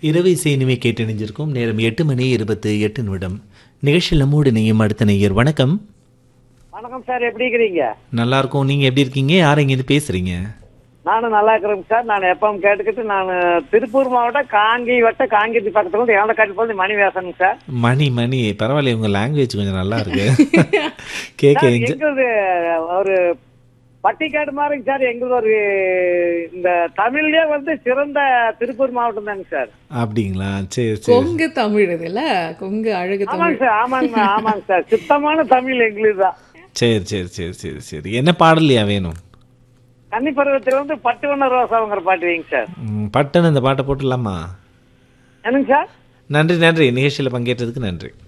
இரவு இசை இனிமே கேட்டணிஞ்சிருக்கும் நேரம் எட்டு மணி இருபத்து எட்டு நிமிடம் நிகழ்ச்சியில் நம்மோடு இணையும் அடுத்த நேயர் வணக்கம் வணக்கம் சார் எப்படி இருக்கிறீங்க நல்லா இருக்கோம் நீங்க எப்படி இருக்கீங்க யார் இருந்து பேசுறீங்க நானும் நல்லா இருக்கிறேங்க சார் நான் எப்பவும் கேட்டுக்கிட்டு நான் திருப்பூர் மாவட்டம் காங்கி வட்ட காங்கிரி பக்கத்துல இருந்து இறந்த காட்டி போது மணி பேசணுங்க சார் மணி மணி பரவாயில்ல உங்க லாங்குவேஜ் கொஞ்சம் நல்லா இருக்கு கேட்க சார், enjoy- எங்களுது ஒரு பட்டிக்காடு மாதிரிங்க சார் எங்களுது ஒரு இந்த தமிழ்லயே வந்து சிறந்த திருப்பூர் மாவட்டம் தாங்க சார் அப்படிங்களா சரி சரி கொங்கு தமிழ் இதுல கொங்கு அழகு தமிழ் ஆமாங்க சார் ஆமாங்க ஆமாங்க சார் சுத்தமான தமிழ் எங்களுக்கு தான் சரி சரி சரி சரி சரி என்ன பாடலையா வேணும் கன்னி பருவத்தில் வந்து பட்டு வண்ண ரோசாங்கிற பாட்டு வைங்க சார் ம், பட்டுன்னு இந்த பாட்டை போட்டுடலாமா என்னங்க சார் நன்றி நன்றி நிகழ்ச்சியில் பங்கேற்றதுக்கு நன்றி